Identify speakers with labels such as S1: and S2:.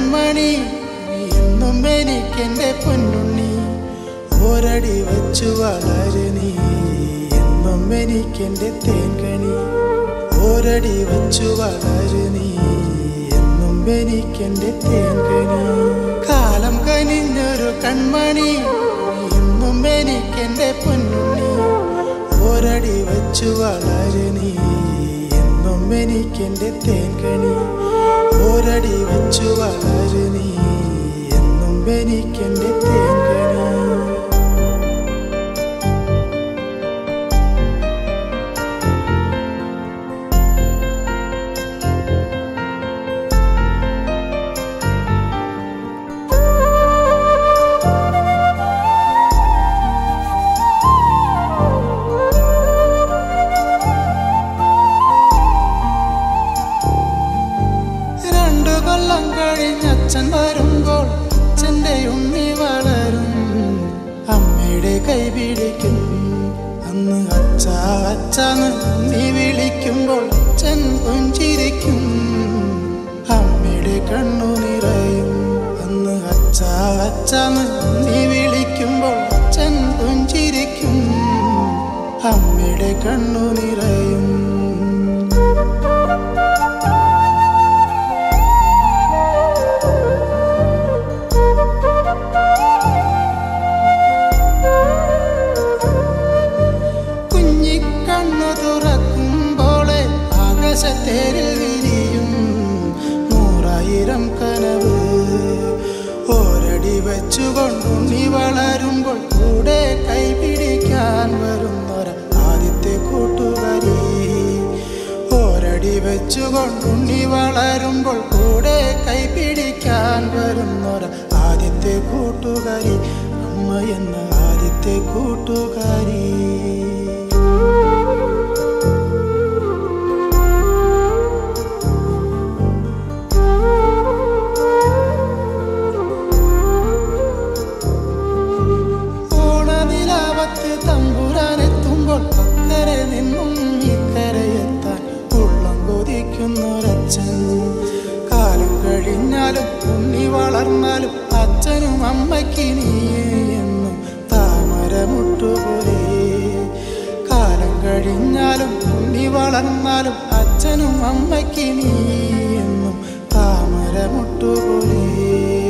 S1: കൺമണി എന്നും എനിക്കെന്റെ പൊന്നുണ്ണി ഒരടി വച്ചു വളര് നീ എന്നും എനിക്കെന്റെ തേൻകണി ഒരടി വച്ചു വളര് നീ എന്നും എനിക്കെന്റെ തേൻകണി കാലം കനിഞ്ഞൊരു കൺമണി എന്നും എനിക്കെന്റെ പൊന്നുണ്ണി ഒരടി വച്ചു വളര് നീ എന്നും എനിക്കെന്റെ തേൻകണി ഒരടി വച്ചു വളര് നീ എന്നും എനിക്കെന്റെ തേൻകണി രണ്ടു കൊല്ലം കഴിഞ്ഞ് അച്ഛൻ വരുമ്പോൾ അച്ഛൻ്റെ ഉണ്ണി വളരും അമ്മയുടെ കൈ പിടിക്കും അന്ന് അച്ഛ അച്ഛന്ന് ഉണ്ണി വിളിക്കുമ്പോൾ അച്ഛൻ പുഞ്ചിരിക്കും അമ്മയുടെ കണ്ണു നിറയും അന്ന് അച്ഛ അച്ഛന്ന് ഉണ്ണി വിളിക്കുമ്പോൾ അച്ഛൻ പുഞ്ചിരിക്കും അമ്മയുടെ കണ്ണു നിറയും കുഞ്ഞിക്കണ്ണു തുറക്കുമ്പോളെ ആകാശത്തേരിൽ വിരിയും നൂറായിരം കനവ് ഒരടി വെച്ചുകൊണ്ടുണ്ണി വളരുമ്പോൾ കൂടെ കൈപിടിക്കാൻ വരുന്നൊര ആദ്യത്തെ കൂട്ടുകാരി ഒരടി വെച്ചുകൊണ്ടുണ്ണി വളരുമ്പോൾ കൂടെ കൈപിടിക്കാൻ വരുന്നൊര ആദ്യത്തെ കൂട്ടുകാരി അമ്മ എന്ന ആദ്യത്തെ കൂട്ടുകാരി ഓണനിലാവത്ത് തമ്പുരാനെത്തുമ്പോൾ അക്കരെ നിന്നും ഇക്കരയെത്താൻ ഉള്ളം കൊതിക്കുന്നൊരച്ഛൻ കാലം കഴിഞ്ഞാലും ഉണ്ണി വളർന്നാലും അച്ഛനും അമ്മയ്ക്ക് നീയേ എന്നും താമരമുട്ടുപോലെ കാലം കഴിഞ്ഞാലും ഉണ്ണി വളർന്നാലും അച്ഛനും അമ്മയ്ക്ക് നീ എന്നും താമരമുട്ടുപോലെ